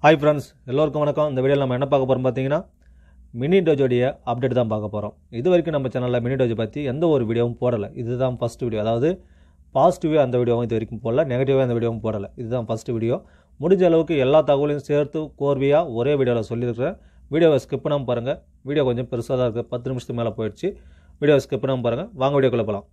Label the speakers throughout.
Speaker 1: hi friends எல்லோருக்கும் வணக்கம் இந்த வீடியோவில் நம்ம என்ன பார்க்க போகிறோம் பார்த்தீங்கன்னா மினி டோஜோடைய அப்டேட் தான் பார்க்க போகிறோம் இது வரைக்கும் நம்ம சேனலில் மினி டோஜோ பற்றி எந்த ஒரு வீடியோவும் போடலை இதுதான் ஃபஸ்ட் வீடியோ அதாவது பாசிட்டிவே அந்த வீடியோவும் இது வரைக்கும் போடல நெகட்டிவாக அந்த வீடியோவும் போடலை இதுதான் ஃபஸ்ட் வீடியோ முடிஞ்ச அளவுக்கு எல்லா தகவலையும் சேர்த்து கோர்வையாக ஒரே வீடியோவில் சொல்லியிருக்கிறேன் வீடியோவை ஸ்கிப் பண்ணாமல் பாருங்கள் வீடியோ கொஞ்சம் பெருசாக தான் இருக்குது பத்து நிமிஷத்துக்கு மேலே போயிடுச்சு வீடியோவை ஸ்கிப் பண்ணாமல் பாருங்கள் வாங்க வீடியோக்குள்ளே போகலாம்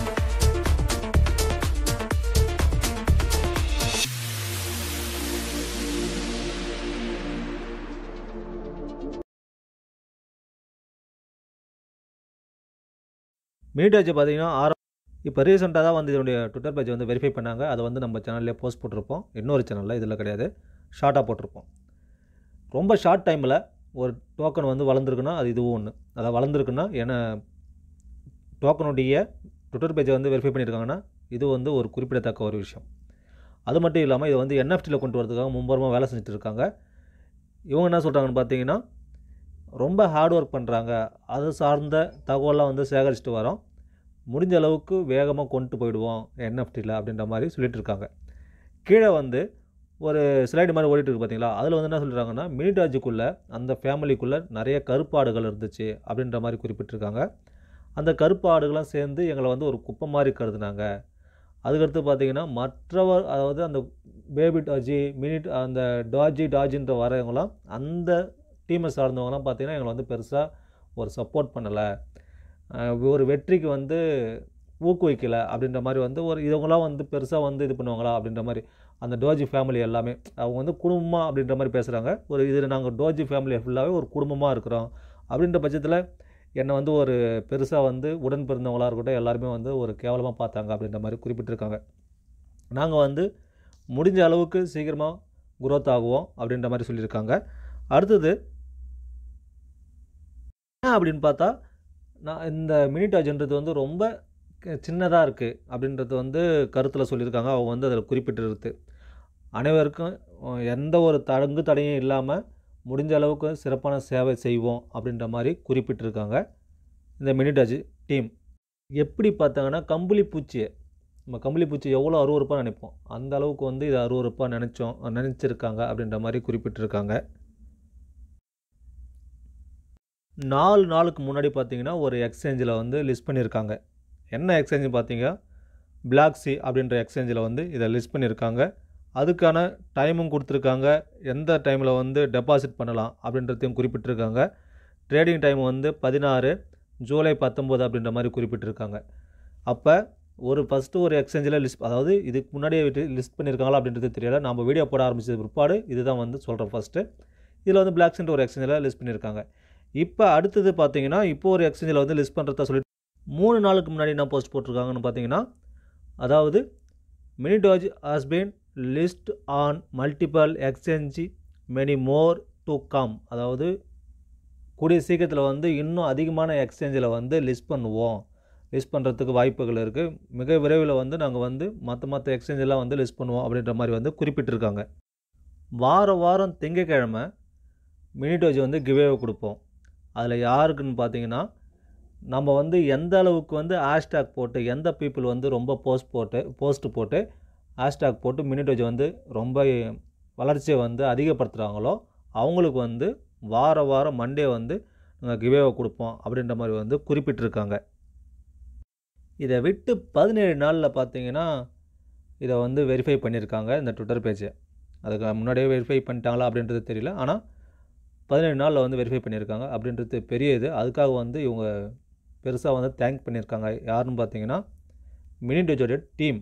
Speaker 1: மினி டச் பார்த்தீங்கன்னா ஆரம் இப்போ ரீசெண்டாக தான் வந்து இதனுடைய ட்விட்டர் பேஜை வந்து வெரிஃபை பண்ணாங்க அதை வந்து நம்ம சேனல்லே போஸ்ட் போட்டிருப்போம் இன்னொரு சேனலில் இதில் கிடையாது ஷார்ட்டாக போட்டிருப்போம் ரொம்ப ஷார்ட் டைமில் ஒரு டோக்கன் வந்து வளர்ந்துருக்குன்னா அது இதுவும் ஒன்று அதை வளர்ந்துருக்குன்னா ஏன்னா டோக்கனுடைய ட்விட்டர் பேஜை வந்து வெரிஃபை பண்ணியிருக்காங்கன்னா இது வந்து ஒரு குறிப்பிடத்தக்க ஒரு விஷயம் அது மட்டும் இல்லாமல் இதை வந்து என்எஃப்டியில் கொண்டு வரதுக்காக மும்பரமாக வேலை செஞ்சுட்டு இருக்காங்க இவங்க என்ன சொல்கிறாங்கன்னு பார்த்தீங்கன்னா ரொம்ப ஹார்ட் ஒர்க் பண்ணுறாங்க அது சார்ந்த தகவலாம் வந்து சேகரிச்சுட்டு வரோம் முடிஞ்ச அளவுக்கு வேகமாக கொண்டு போயிடுவோம் என்எஃப்டியில் அப்படின்ற மாதிரி சொல்லிட்டு இருக்காங்க கீழே வந்து ஒரு ஸ்லைடு மாதிரி ஓடிட்டு இருக்கு பார்த்தீங்களா அதில் வந்து என்ன சொல்கிறாங்கன்னா மினிடாஜுக்குள்ளே அந்த ஃபேமிலிக்குள்ளே நிறைய கருப்பாடுகள் இருந்துச்சு அப்படின்ற மாதிரி குறிப்பிட்டிருக்காங்க அந்த கருப்பாடுகள்லாம் சேர்ந்து எங்களை வந்து ஒரு குப்பை மாதிரி கருதுனாங்க அதுக்கடுத்து பார்த்தீங்கன்னா மற்றவர் அதாவது அந்த பேபி டாஜி மினி அந்த டாஜி டாஜின்ற வரவங்களாம் அந்த டீமை சார்ந்தவங்கலாம் பார்த்தீங்கன்னா எங்களை வந்து பெருசாக ஒரு சப்போர்ட் பண்ணலை ஒரு வெற்றிக்கு வந்து ஊக்குவிக்கலை அப்படின்ற மாதிரி வந்து ஒரு இவங்களாம் வந்து பெருசாக வந்து இது பண்ணுவாங்களா அப்படின்ற மாதிரி அந்த டோஜி ஃபேமிலி எல்லாமே அவங்க வந்து குடும்பமாக அப்படின்ற மாதிரி பேசுகிறாங்க ஒரு இதில் நாங்கள் டோஜி ஃபேமிலி ஃபுல்லாகவே ஒரு குடும்பமாக இருக்கிறோம் அப்படின்ற பட்சத்தில் என்னை வந்து ஒரு பெருசாக வந்து உடன் பிறந்தவங்களாக இருக்கட்டும் எல்லாருமே வந்து ஒரு கேவலமாக பார்த்தாங்க அப்படின்ற மாதிரி குறிப்பிட்டிருக்காங்க நாங்கள் வந்து முடிஞ்ச அளவுக்கு சீக்கிரமாக குரோத் ஆகுவோம் அப்படின்ற மாதிரி சொல்லியிருக்காங்க அடுத்தது என்ன அப்படின்னு பார்த்தா நான் இந்த மினிடாஜ்ன்றது வந்து ரொம்ப சின்னதாக இருக்குது அப்படின்றது வந்து கருத்தில் சொல்லியிருக்காங்க அவங்க வந்து அதில் குறிப்பிட்டிருக்கு அனைவருக்கும் எந்த ஒரு தடங்கு தடையும் இல்லாமல் முடிஞ்ச அளவுக்கு சிறப்பான சேவை செய்வோம் அப்படின்ற மாதிரி குறிப்பிட்டிருக்காங்க இந்த மினிடாஜ் டீம் எப்படி பார்த்தாங்கன்னா கம்பளி பூச்சியை நம்ம கம்பளி பூச்சி எவ்வளோ அருவறுப்பாக நினைப்போம் அந்த அளவுக்கு வந்து இதை அருவறுப்பாக நினச்சோம் நினச்சிருக்காங்க அப்படின்ற மாதிரி குறிப்பிட்டிருக்காங்க நாலு நாளுக்கு முன்னாடி பார்த்தீங்கன்னா ஒரு எக்ஸ்சேஞ்சில் வந்து லிஸ்ட் பண்ணியிருக்காங்க என்ன எக்ஸ்சேஞ்சு பார்த்தீங்க பிளாக்ஸி அப்படின்ற எக்ஸ்சேஞ்சில் வந்து இதை லிஸ்ட் பண்ணியிருக்காங்க அதுக்கான டைமும் கொடுத்துருக்காங்க எந்த டைமில் வந்து டெபாசிட் பண்ணலாம் அப்படின்றதையும் குறிப்பிட்டிருக்காங்க ட்ரேடிங் டைம் வந்து பதினாறு ஜூலை பத்தொம்போது அப்படின்ற மாதிரி குறிப்பிட்டிருக்காங்க அப்போ ஒரு ஃபஸ்ட்டு ஒரு எக்ஸ்சேஞ்சில் லிஸ்ட் அதாவது இதுக்கு முன்னாடியே விட்டு லிஸ்ட் பண்ணியிருக்காங்களா அப்படின்றது தெரியல நம்ம வீடியோ போட ஆரம்பிச்சது பிற்பாடு இதுதான் வந்து சொல்கிறோம் ஃபஸ்ட்டு இதில் வந்து பிளாக்ஸின்ற ஒரு எக்ஸ்சேஞ்சில் லிஸ்ட் பண்ணியிருக்காங்க இப்போ அடுத்தது பார்த்தீங்கன்னா இப்போ ஒரு எக்ஸ்சேஞ்சில் வந்து லிஸ்ட் பண்ணுறதா சொல்லிட்டு மூணு நாளுக்கு முன்னாடி என்ன போஸ்ட் போட்டிருக்காங்கன்னு பார்த்தீங்கன்னா அதாவது MiniDoge has been list on multiple exchange many more to come அதாவது கூடிய சீக்கிரத்தில் வந்து இன்னும் அதிகமான எக்ஸ்சேஞ்சில் வந்து லிஸ்ட் பண்ணுவோம் லிஸ்ட் பண்ணுறதுக்கு வாய்ப்புகள் இருக்குது மிக விரைவில் வந்து நாங்கள் வந்து மற்ற மற்ற எக்ஸ்சேஞ்செல்லாம் வந்து லிஸ்ட் பண்ணுவோம் அப்படின்ற மாதிரி வந்து குறிப்பிட்டிருக்காங்க வார வாரம் திங்கக்கிழமை மினிடோஜ் வந்து கிவேவை கொடுப்போம் அதில் யாருக்குன்னு பார்த்தீங்கன்னா நம்ம வந்து எந்த அளவுக்கு வந்து ஹேஷ்டேக் போட்டு எந்த பீப்புள் வந்து ரொம்ப போஸ்ட் போட்டு போஸ்ட்டு போட்டு ஹேஷ்டேக் போட்டு மினிடோஜ் வந்து ரொம்ப வளர்ச்சியை வந்து அதிகப்படுத்துகிறாங்களோ அவங்களுக்கு வந்து வார வாரம் மண்டே வந்து நாங்கள் கிவேவை கொடுப்போம் அப்படின்ற மாதிரி வந்து குறிப்பிட்டிருக்காங்க இதை விட்டு பதினேழு நாளில் பார்த்தீங்கன்னா இதை வந்து வெரிஃபை பண்ணியிருக்காங்க இந்த ட்விட்டர் பேஜை அதுக்கு முன்னாடியே வெரிஃபை பண்ணிட்டாங்களா அப்படின்றது தெரியல ஆனால் பதினேழு நாளில் வந்து வெரிஃபை பண்ணியிருக்காங்க அப்படின்றது பெரிய இது அதுக்காக வந்து இவங்க பெருசாக வந்து தேங்க் பண்ணியிருக்காங்க யாருன்னு பார்த்தீங்கன்னா மினிடோஜோடைய டீம்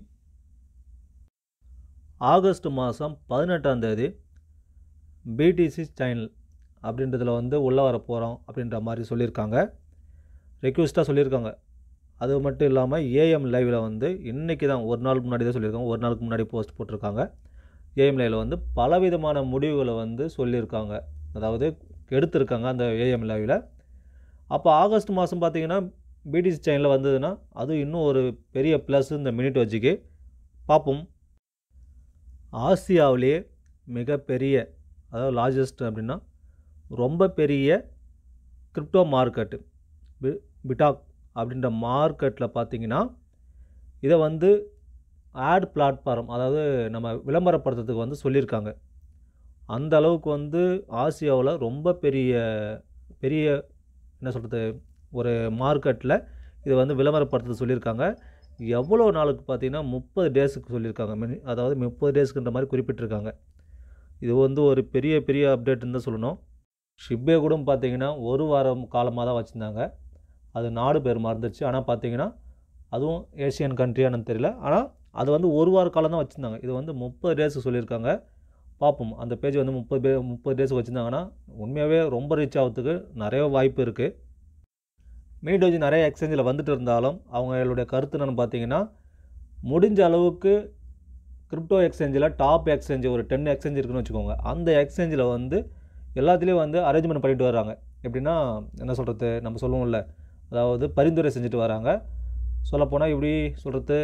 Speaker 1: ஆகஸ்ட் மாதம் பதினெட்டாம் தேதி பிடிசி சேனல் அப்படின்றதில் வந்து உள்ளே வர போகிறோம் அப்படின்ற மாதிரி சொல்லியிருக்காங்க ரெக்வஸ்ட்டாக சொல்லியிருக்காங்க அது மட்டும் இல்லாமல் ஏஎம் லைவில் வந்து இன்றைக்கி தான் ஒரு நாள் முன்னாடி தான் சொல்லியிருக்காங்க ஒரு நாளுக்கு முன்னாடி போஸ்ட் போட்டிருக்காங்க ஏஎம் லைவில் வந்து பலவிதமான முடிவுகளை வந்து சொல்லியிருக்காங்க அதாவது எடுத்திருக்காங்க அந்த ஏஎம் லைவில் அப்போ ஆகஸ்ட் மாதம் பார்த்தீங்கன்னா பிடிசி சேனலில் வந்ததுன்னா அது இன்னும் ஒரு பெரிய ப்ளஸ் இந்த மினிட் வச்சுக்கு பார்ப்போம் ஆசியாவிலேயே மிகப்பெரிய அதாவது லார்ஜஸ்ட் அப்படின்னா ரொம்ப பெரிய கிரிப்டோ மார்க்கெட்டு பி பிட்டாக் அப்படின்ற மார்க்கெட்டில் பார்த்தீங்கன்னா இதை வந்து ஆட் பிளாட்ஃபார்ம் அதாவது நம்ம விளம்பரப்படுத்துறதுக்கு வந்து சொல்லியிருக்காங்க அந்த அளவுக்கு வந்து ஆசியாவில் ரொம்ப பெரிய பெரிய என்ன சொல்கிறது ஒரு மார்க்கெட்டில் இதை வந்து விளம்பரப்படுத்த சொல்லியிருக்காங்க எவ்வளோ நாளுக்கு பார்த்தீங்கன்னா முப்பது டேஸுக்கு சொல்லியிருக்காங்க மினி- அதாவது முப்பது டேஸ்க்குன்ற மாதிரி குறிப்பிட்டிருக்காங்க இது வந்து ஒரு பெரிய பெரிய அப்டேட்னு தான் சொல்லணும் ஷிப்பே கூட பார்த்தீங்கன்னா ஒரு வாரம் காலமாக தான் வச்சுருந்தாங்க அது நாடு பேர் மறந்துச்சு ஆனால் பார்த்தீங்கன்னா அதுவும் ஏஷியன் கண்ட்ரியானு தெரியல ஆனால் அது வந்து ஒரு வார காலம் தான் வச்சுருந்தாங்க இது வந்து முப்பது டேஸுக்கு சொல்லியிருக்காங்க பார்ப்போம் அந்த பேஜ் வந்து முப்பது பே முப்பது டேஸுக்கு வச்சுருந்தாங்கன்னா உண்மையாகவே ரொம்ப ரீச் ஆகிறதுக்கு நிறைய வாய்ப்பு இருக்குது மினி டோஜி நிறைய எக்ஸ்சேஞ்சில் வந்துட்டு இருந்தாலும் அவங்களுடைய கருத்து என்னன்னு பார்த்தீங்கன்னா முடிஞ்ச அளவுக்கு கிரிப்டோ எக்ஸ்சேஞ்சில் டாப் எக்ஸ்சேஞ்ச் ஒரு டென் எக்ஸ்சேஞ்ச் இருக்குன்னு வச்சுக்கோங்க அந்த எக்ஸ்சேஞ்சில் வந்து எல்லாத்துலேயும் வந்து அரேஞ்ச்மெண்ட் பண்ணிட்டு வராங்க எப்படின்னா என்ன சொல்கிறது நம்ம சொல்லுவோம்ல அதாவது பரிந்துரை செஞ்சுட்டு வராங்க சொல்லப்போனால் இப்படி சொல்கிறது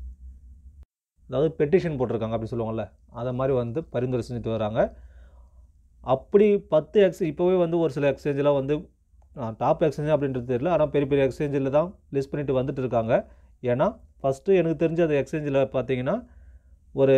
Speaker 1: அதாவது பெட்டிஷன் போட்டிருக்காங்க அப்படி சொல்லுவாங்கள்ல அதை மாதிரி வந்து பரிந்துரை செஞ்சுட்டு வராங்க அப்படி பத்து எக்ஸ் இப்போவே வந்து ஒரு சில எக்ஸ்சேஞ்செலாம் வந்து டாப் எக்ஸ்சேஞ்ச் அப்படின்றது தெரியல ஆனால் பெரிய பெரிய எக்ஸ்சேஞ்சில் தான் லிஸ்ட் பண்ணிட்டு வந்துட்டு இருக்காங்க ஏன்னா ஃபஸ்ட்டு எனக்கு தெரிஞ்ச அந்த எக்ஸ்சேஞ்சில் பார்த்தீங்கன்னா ஒரு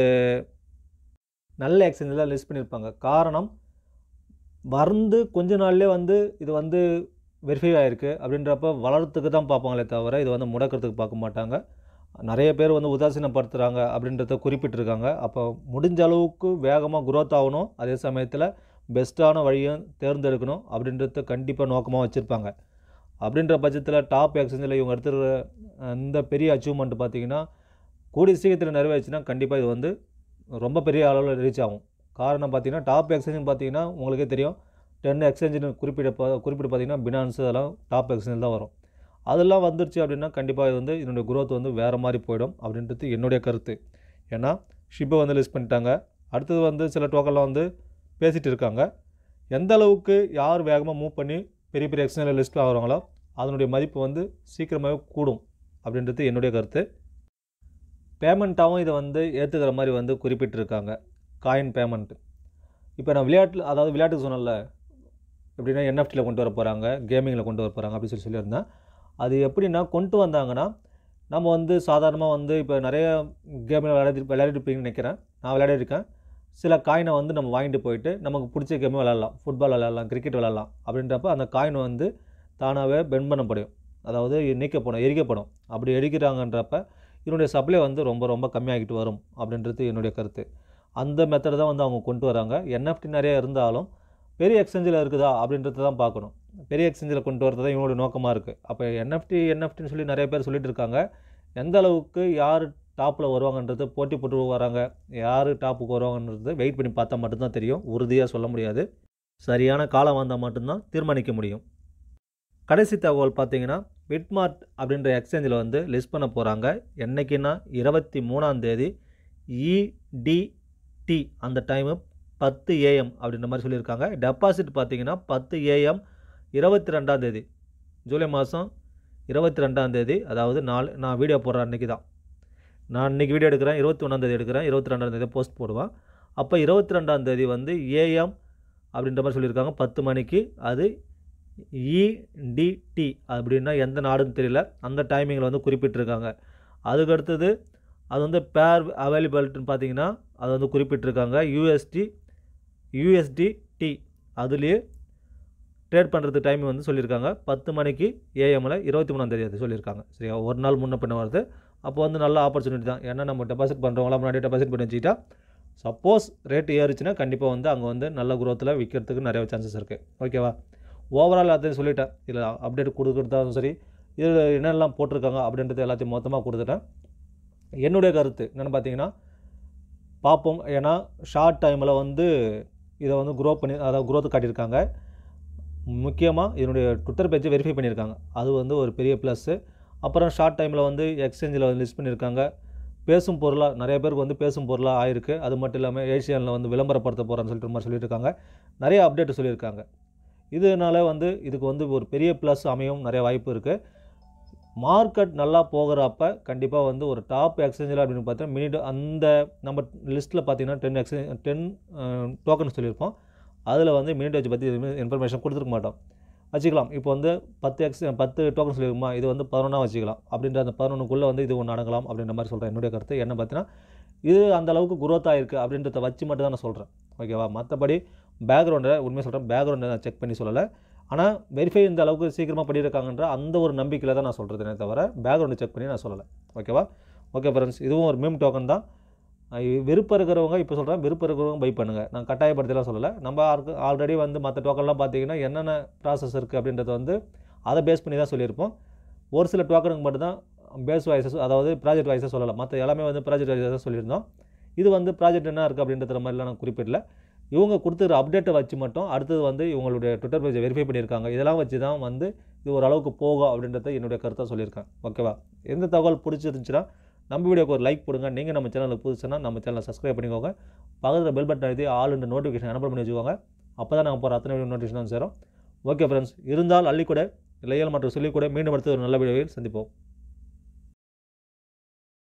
Speaker 1: நல்ல எக்ஸ்சேஞ்சில் தான் லிஸ்ட் பண்ணியிருப்பாங்க காரணம் மறந்து கொஞ்ச நாள்லேயே வந்து இது வந்து வெரிஃபை ஆகிருக்கு அப்படின்றப்ப வளர்கிறதுக்கு தான் பார்ப்பாங்களே தவிர இது வந்து முடக்கிறதுக்கு பார்க்க மாட்டாங்க நிறைய பேர் வந்து உதாசீனப்படுத்துகிறாங்க அப்படின்றத குறிப்பிட்டிருக்காங்க அப்போ முடிஞ்ச அளவுக்கு வேகமாக growth ஆகணும் அதே சமயத்தில் பெஸ்ட்டான வழியும் தேர்ந்தெடுக்கணும் அப்படின்றத கண்டிப்பாக நோக்கமாக வச்சுருப்பாங்க அப்படின்ற பட்சத்தில் டாப் எக்ஸ்சேஞ்சில் இவங்க எடுத்துகிற இந்த பெரிய அச்சீவ்மெண்ட் பார்த்தீங்கன்னா கூடிய சீக்கிரத்தில் நிறைவேச்சுன்னா கண்டிப்பாக இது வந்து ரொம்ப பெரிய அளவில் ரீச் ஆகும் காரணம் பார்த்தீங்கன்னா டாப் எக்ஸ்சேஞ்சுன்னு பார்த்தீங்கன்னா உங்களுக்கே தெரியும் டென் எக்ஸ்சேஞ்சுன்னு குறிப்பிட பா- குறிப்பிட்டு பார்த்தீங்கன்னா பினான்ஸ் அதெல்லாம் டாப் எக்ஸ்சேஞ்சில் தான் வரும் அதெல்லாம் வந்துருச்சு அப்படின்னா கண்டிப்பாக இது வந்து இதனுடைய growth வந்து வேறு மாதிரி போயிடும் அப்படின்றது என்னுடைய கருத்து ஏன்னா ஷிப்பை வந்து லிஸ்ட் பண்ணிட்டாங்க அடுத்தது வந்து சில டோக்கன்லாம் வந்து பேசிகிட்டு இருக்காங்க எந்த அளவுக்கு யார் வேகமாக மூவ் பண்ணி பெரிய பெரிய எக்ஸ்டர்னல் லிஸ்ட் ஆகுறாங்களோ அதனுடைய மதிப்பு வந்து சீக்கிரமாகவே கூடும் அப்படின்றது என்னுடைய கருத்து பேமெண்ட்டாகவும் இதை வந்து ஏற்றுக்கிற மாதிரி வந்து குறிப்பிட்டிருக்காங்க காயின் பேமெண்ட் இப்போ நான் விளையாட்டில் அதாவது விளையாட்டுக்கு சொன்னல எப்படின்னா என்எஃப்டியில் கொண்டு வர போகிறாங்க கேமிங்கில் கொண்டு வர போகிறாங்க அப்படின்னு சொல்லி சொல்லியிருந்தேன் அது எப்படின்னா கொண்டு வந்தாங்கன்னா நம்ம வந்து சாதாரணமாக வந்து இப்போ நிறைய கேமில் விளையாடி விளையாடிருப்பீங்கன்னு நினைக்கிறேன் நான் விளையாடிருக்கேன் சில காயினை வந்து நம்ம வாங்கிட்டு போயிட்டு நமக்கு பிடிச்ச கேமே விளையாடலாம் ஃபுட்பால் விளையாடலாம் கிரிக்கெட் விளையாடலாம் அப்படின்றப்ப அந்த காயின் வந்து தானாகவே பெண்ட் பண்ணப்படும் அதாவது நீக்கப்படும் எரிக்கப்படும் அப்படி எரிக்கிறாங்கன்றப்ப இதனுடைய சப்ளை வந்து ரொம்ப ரொம்ப கம்மியாகிட்டு வரும் அப்படின்றது என்னுடைய கருத்து அந்த மெத்தட் தான் வந்து அவங்க கொண்டு வராங்க என்எஃப்டி நிறைய இருந்தாலும் பெரிய எக்ஸ்சேஞ்சில் இருக்குதா அப்படின்றத தான் பார்க்கணும் பெரிய எக்ஸ்சேஞ்சில் கொண்டு வரது தான் இவங்களோட நோக்கமாக இருக்குது அப்போ என்எஃப்டி என்எஃப்டின்னு சொல்லி நிறைய பேர் சொல்லிட்டு இருக்காங்க எந்த அளவுக்கு யார் டாப்பில் வருவாங்கன்றது போட்டி போட்டு வராங்க யார் டாப்புக்கு வருவாங்கன்றது வெயிட் பண்ணி பார்த்தா மட்டும்தான் தெரியும் உறுதியாக சொல்ல முடியாது சரியான காலம் வந்தால் மட்டும்தான் தீர்மானிக்க முடியும் கடைசி தகவல் பார்த்தீங்கன்னா பிட்மார்ட் அப்படின்ற எக்ஸ்சேஞ்சில் வந்து லிஸ்ட் பண்ண போகிறாங்க என்னைக்குன்னா இருபத்தி மூணாம் தேதி இடிடி அந்த டைமு பத்து ஏஎம் அப்படின்ற மாதிரி சொல்லியிருக்காங்க டெபாசிட் பார்த்தீங்கன்னா பத்து ஏஎம் இருபத்தி ரெண்டாம் தேதி ஜூலை மாதம் இருபத்தி ரெண்டாம் தேதி அதாவது நாலு நான் வீடியோ போடுற அன்றைக்கி தான் நான் இன்றைக்கி வீடியோ எடுக்கிறேன் இருபத்தி ஒன்றாம் தேதி எடுக்கிறேன் இருபத்தி ரெண்டாம் தேதி போஸ்ட் போடுவேன் அப்போ இருபத்தி ரெண்டாம் தேதி வந்து ஏஎம் அப்படின்ற மாதிரி சொல்லியிருக்காங்க பத்து மணிக்கு அது இடிடி அப்படின்னா எந்த நாடுன்னு தெரியல அந்த டைமிங்கில் வந்து குறிப்பிட்டிருக்காங்க அதுக்கு அடுத்தது அது வந்து பேர் அவைலபிலிட்டின்னு பார்த்தீங்கன்னா அது வந்து குறிப்பிட்டிருக்காங்க யூஎஸ்டி யூஎஸ்டிடி அதுலேயே ட்ரேட் பண்ணுறது டைம் வந்து சொல்லியிருக்காங்க பத்து மணிக்கு ஏஎம்மில் இருபத்தி மூணாம் தேதி அது சொல்லியிருக்காங்க சரியா ஒரு நாள் முன்ன பின்ன வருது அப்போ வந்து நல்ல ஆப்பர்ச்சுனிட்டி தான் ஏன்னா நம்ம டெபாசிட் பண்ணுறவங்களாம் முன்னாடி டெபாசிட் பண்ணி வச்சுக்கிட்டா சப்போஸ் ரேட் ஏறுச்சுன்னா கண்டிப்பாக வந்து அங்கே வந்து நல்ல குரோத்தில் விற்கிறதுக்கு நிறைய சான்சஸ் இருக்குது ஓகேவா ஓவரால் அதையும் சொல்லிட்டேன் இதில் அப்டேட் கொடுக்குறதாலும் சரி இதில் என்னெல்லாம் போட்டிருக்காங்க அப்படின்றது எல்லாத்தையும் மொத்தமாக கொடுத்துட்டேன் என்னுடைய கருத்து என்னென்னு பார்த்தீங்கன்னா பார்ப்போம் ஏன்னா ஷார்ட் டைமில் வந்து இதை வந்து க்ரோ பண்ணி அதாவது growth காட்டியிருக்காங்க முக்கியமாக இதனுடைய ட்விட்டர் பேஜை வெரிஃபை பண்ணியிருக்காங்க அது வந்து ஒரு பெரிய ப்ளஸ்ஸு அப்புறம் ஷார்ட் டைமில் வந்து எக்ஸ்சேஞ்சில் வந்து லிஸ்ட் பண்ணியிருக்காங்க பேசும் பொருளாக நிறைய பேருக்கு வந்து பேசும் பொருளாக ஆயிருக்கு அது மட்டும் இல்லாமல் ஏஷியனில் வந்து விளம்பரப்படுத்த போகிறேன்னு சொல்லிட்டு மாதிரி சொல்லியிருக்காங்க நிறைய அப்டேட் சொல்லியிருக்காங்க இதனால வந்து இதுக்கு வந்து ஒரு பெரிய ப்ளஸ் அமையும் நிறைய வாய்ப்பு இருக்குது மார்க்கெட் நல்லா போகிறப்ப கண்டிப்பாக வந்து ஒரு டாப் எக்ஸ்சேஞ்சில் அப்படின்னு பார்த்தா மினிட் அந்த நம்ம லிஸ்ட்டில் பார்த்தீங்கன்னா டென் எக்ஸ்சேஞ்ச் டென் டோக்கன் சொல்லியிருப்போம் அதில் வந்து மினிட் வச்சு பற்றி எதுவுமே இன்ஃபர்மேஷன் கொடுத்துருக்க மாட்டோம் வச்சுக்கலாம் இப்போ வந்து பத்து எக்ஸ் பத்து டோக்கன் சொல்லியிருக்குமா இது வந்து பதினொன்றா வச்சுக்கலாம் அப்படின்ற அந்த பதினொன்றுக்குள்ளே வந்து இது ஒன்று அடங்கலாம் அப்படின்ற மாதிரி சொல்கிறேன் என்னுடைய கருத்து என்ன பார்த்தீங்கன்னா இது அந்த அளவுக்கு குரோத் ஆயிருக்கு அப்படின்றத வச்சு மட்டும் தான் நான் சொல்கிறேன் ஓகேவா மற்றபடி பேக்ரவுண்டை உண்மையை சொல்கிறேன் பேக்ரவுண்டை நான் செக் பண்ணி சொல்லலை ஆனால் வெரிஃபை இந்த அளவுக்கு சீக்கிரமாக பண்ணியிருக்காங்கன்ற அந்த ஒரு நம்பிக்கையில் தான் நான் சொல்கிறதுனே தவிர பேக்ரவுண்டை செக் பண்ணி நான் சொல்லலை ஓகேவா ஓகே ஃப்ரெண்ட்ஸ் இதுவும் ஒரு மீம் டோக்கன் தான் அஹ் விருப்பம் இருக்கிறவங்க இப்போ சொல்கிறேன் விருப்பம் இருக்கிறவங்க பை பண்ணுங்கள் நான் கட்டாயப்படுத்தலாம் சொல்லலை நம்ம ஆல்ரெடி வந்து மற்ற டோக்கன்லாம் பார்த்தீங்கன்னா என்னென்ன ப்ராசஸ் இருக்குது அப்படின்றத வந்து அதை பேஸ் பண்ணி தான் சொல்லியிருப்போம் ஒரு சில டோக்கனுக்கு மட்டும்தான் பேஸ் வாய்ஸஸ் அதாவது ப்ராஜெக்ட் வாய்ஸை சொல்லலை மற்ற எல்லாமே வந்து ப்ராஜெக்ட் வாய்ஸை தான் சொல்லியிருந்தோம் இது வந்து ப்ராஜெக்ட் என்ன இருக்குது அப்படின்ற மாதிரிலாம் நான் குறிப்பிடல இவங்க கொடுத்துருக்க அப்டேட்டை வச்சு மட்டும் அடுத்தது வந்து இவங்களுடைய ட்விட்டர் பேஜை வெரிஃபை பண்ணியிருக்காங்க இதெல்லாம் வச்சு தான் வந்து இது ஓரளவுக்கு போகும் அப்படின்றத என்னுடைய கருத்தாக சொல்லியிருக்கேன் ஓகேவா எந்த தகவல் பிடிச்சிருந்துச்சுன்னா நம்ம வீடியோக்கு ஒரு லைக் போடுங்க நீங்கள் நம்ம சேனலுக்கு புதுசுனா நம்ம சேனலை சப்ஸ்கிரைப் பண்ணிக்கோங்க பக்கத்தில் பெல் பட்டன் எழுதி ஆல் இந்த நோட்டிஃபிகேஷன் எனபிள் பண்ணி வச்சுக்கோங்க அப்போ தான் நாங்கள் போகிற அத்தனை வீடியோ நோட்டிஃபிகேஷன் சேரும் ஓகே ஃப்ரெண்ட்ஸ் இருந்தால் அள்ளிக்கூட இளையல் மற்றும் சொல்லிக்கூட மீண்டும் அடுத்து ஒரு நல்ல வீடியோவில் சந்திப்போம்